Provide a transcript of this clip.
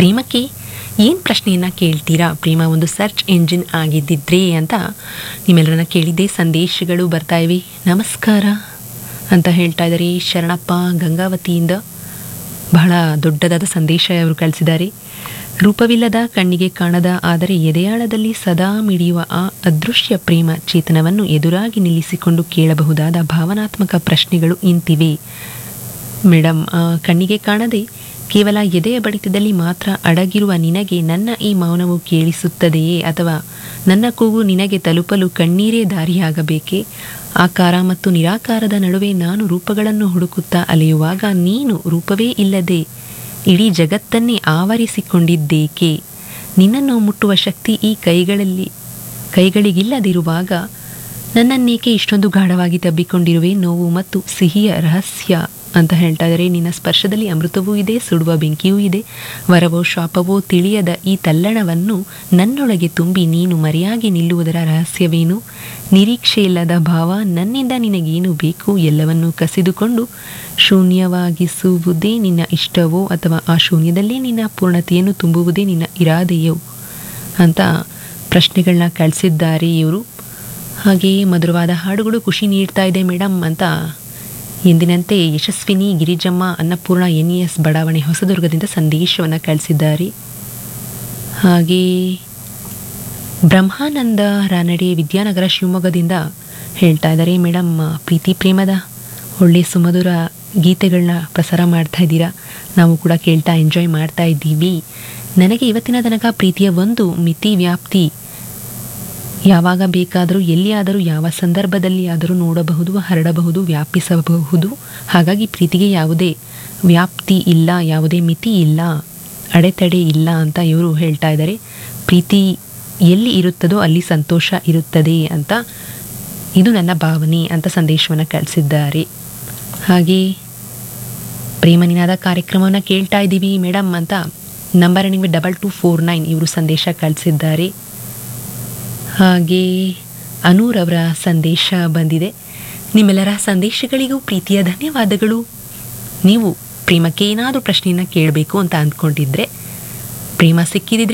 ಪ್ರೇಮಕ್ಕೆ ಏನು ಪ್ರಶ್ನೆಯನ್ನು ಕೇಳ್ತೀರಾ ಪ್ರೇಮ ಒಂದು ಸರ್ಚ್ ಎಂಜಿನ್ ಆಗಿದ್ದಿದ್ರೆ ಅಂತ ನಿಮ್ಮೆಲ್ಲರನ್ನ ಕೇಳಿದ್ದೆ ಸಂದೇಶಗಳು ಬರ್ತಾ ಇವೆ ನಮಸ್ಕಾರ ಅಂತ ಹೇಳ್ತಾ ಇದ್ದಾರೆ ಶರಣಪ್ಪ ಗಂಗಾವತಿಯಿಂದ ಬಹಳ ದೊಡ್ಡದಾದ ಸಂದೇಶ ಅವರು ಕಳಿಸಿದ್ದಾರೆ ರೂಪವಿಲ್ಲದ ಕಣ್ಣಿಗೆ ಕಾಣದ ಆದರೆ ಎದೆಯಾಳದಲ್ಲಿ ಸದಾ ಮಿಡಿಯುವ ಆ ಅದೃಶ್ಯ ಪ್ರೇಮ ಚೇತನವನ್ನು ಎದುರಾಗಿ ನಿಲ್ಲಿಸಿಕೊಂಡು ಕೇಳಬಹುದಾದ ಭಾವನಾತ್ಮಕ ಪ್ರಶ್ನೆಗಳು ಇಂತಿವೆ ಮೇಡಮ್ ಆ, ಕಣ್ಣಿಗೆ ಕಾಣದೆ ಕೇವಲ ಎದೆಯ ಬಡಿತದಲ್ಲಿ ಮಾತ್ರ ಅಡಗಿರುವ ನಿನಗೆ ನನ್ನ ಈ ಮೌನವು ಕೇಳಿಸುತ್ತದೆಯೇ ಅಥವಾ ನನ್ನ ಕೂಗು ನಿನಗೆ ತಲುಪಲು ಕಣ್ಣೀರೇ ದಾರಿಯಾಗಬೇಕೇ ಆಕಾರ ಮತ್ತು ನಿರಾಕಾರದ ನಡುವೆ ನಾನು ರೂಪಗಳನ್ನು ಹುಡುಕುತ್ತಾ ಅಲೆಯುವಾಗ ನೀನು ರೂಪವೇ ಇಲ್ಲದೆ ಇಡೀ ಜಗತ್ತನ್ನೇ ಆವರಿಸಿಕೊಂಡಿದ್ದೇಕೆ ನಿನ್ನನ್ನು ಮುಟ್ಟುವ ಶಕ್ತಿ ಈ ಕೈಗಳಲ್ಲಿ ಕೈಗಳಿಗಿಲ್ಲದಿರುವಾಗ ನನ್ನನ್ನೇಕೆ ಇಷ್ಟೊಂದು ಗಾಢವಾಗಿ ತಬ್ಬಿಕೊಂಡಿರುವೆ ನೋವು ಮತ್ತು ಸಿಹಿಯ ರಹಸ್ಯ ಅಂತ ಹೇಳ್ತಾ ಇದ್ದಾರೆ ನಿನ್ನ ಸ್ಪರ್ಶದಲ್ಲಿ ಅಮೃತವೂ ಇದೆ ಸುಡುವ ಬೆಂಕಿಯೂ ಇದೆ ವರವೋ ಶಾಪವೋ ತಿಳಿಯದ ಈ ತಲ್ಲಣವನ್ನು ನನ್ನೊಳಗೆ ತುಂಬಿ ನೀನು ಮರೆಯಾಗಿ ನಿಲ್ಲುವುದರ ರಹಸ್ಯವೇನು ನಿರೀಕ್ಷೆಯಿಲ್ಲದ ಭಾವ ನನ್ನಿಂದ ನಿನಗೇನು ಬೇಕು ಎಲ್ಲವನ್ನೂ ಕಸಿದುಕೊಂಡು ಶೂನ್ಯವಾಗಿಸುವುದೇ ನಿನ್ನ ಇಷ್ಟವೋ ಅಥವಾ ಆ ಶೂನ್ಯದಲ್ಲೇ ನಿನ್ನ ಪೂರ್ಣತೆಯನ್ನು ತುಂಬುವುದೇ ನಿನ್ನ ಇರಾದೆಯೋ ಅಂತ ಪ್ರಶ್ನೆಗಳನ್ನ ಕಳಿಸಿದ್ದಾರೆ ಇವರು ಹಾಗೆಯೇ ಮಧುರವಾದ ಹಾಡುಗಳು ಖುಷಿ ನೀಡ್ತಾ ಇದೆ ಮೇಡಮ್ ಅಂತ ಎಂದಿನಂತೆ Yashaswini Girijamma Annapurna N E S ಬಡಾವಣೆ ಹೊಸದುರ್ಗದಿಂದ ಸಂದೇಶವನ್ನು ಕಳಿಸಿದ್ದಾರೆ ಹಾಗೆ ಬ್ರಹ್ಮಾನಂದ ರಾನಡೆ ವಿದ್ಯಾನಗರ ಶಿವಮೊಗ್ಗದಿಂದ ಹೇಳ್ತಾ ಇದ್ದಾರೆ ಮೇಡಮ್ ಪ್ರೀತಿ ಪ್ರೇಮದ ಒಳ್ಳೆ ಸುಮಧುರ ಗೀತೆಗಳನ್ನ ಪ್ರಸಾರ ಮಾಡ್ತಾ ಇದ್ದೀರಾ ನಾವು ಕೂಡ ಕೇಳ್ತಾ ಎಂಜಾಯ್ ಮಾಡ್ತಾ ಇದ್ದೀವಿ ನನಗೆ ಇವತ್ತಿನ ತನಕ ಪ್ರೀತಿಯ ಒಂದು ಮಿತಿ ವ್ಯಾಪ್ತಿ ಯಾವಾಗ ಬೇಕಾದರೂ ಎಲ್ಲಿಯಾದರೂ ಯಾವ ಸಂದರ್ಭದಲ್ಲಿ ಆದರೂ ನೋಡಬಹುದು ಹರಡಬಹುದು ವ್ಯಾಪಿಸಬಹುದು ಹಾಗಾಗಿ ಪ್ರೀತಿಗೆ ಯಾವುದೇ ವ್ಯಾಪ್ತಿ ಇಲ್ಲ ಯಾವುದೇ ಮಿತಿ ಇಲ್ಲ ಅಡೆತಡೆ ಇಲ್ಲ ಅಂತ ಇವರು ಹೇಳ್ತಾ ಇದ್ದಾರೆ ಪ್ರೀತಿ ಎಲ್ಲಿ ಇರುತ್ತದೋ ಅಲ್ಲಿ ಸಂತೋಷ ಇರುತ್ತದೆ ಅಂತ ಇದು ನನ್ನ ಭಾವನೆ ಅಂತ ಸಂದೇಶವನ್ನು ಕಳಿಸಿದ್ದಾರೆ ಹಾಗೆ ಪ್ರೇಮ ನಿನಾದ ಕಾರ್ಯಕ್ರಮವನ್ನು ಕೇಳ್ತಾ ಇದ್ದೀವಿ ಮೇಡಮ್ ಅಂತ ನಂಬರ್ ನಿಮಗೆ ಡಬಲ್ ಟು ಫೋರ್ ನೈನ್ ಇವರು ಸಂದೇಶ ಕಳಿಸಿದ್ದಾರೆ ಹಾಗೆ ಅನೂರ್ ಅವರ ಸಂದೇಶ ಬಂದಿದೆ ನಿಮ್ಮೆಲ್ಲರ ಸಂದೇಶಗಳಿಗೂ ಪ್ರೀತಿಯ ಧನ್ಯವಾದಗಳು ನೀವು ಪ್ರೇಮಕ್ಕೆ ಏನಾದರೂ ಪ್ರಶ್ನೆಯನ್ನು ಕೇಳಬೇಕು ಅಂತ ಅಂದ್ಕೊಂಡಿದ್ರೆ ಪ್ರೇಮ ಸಿಕ್ಕಿದಿದ್ರೆ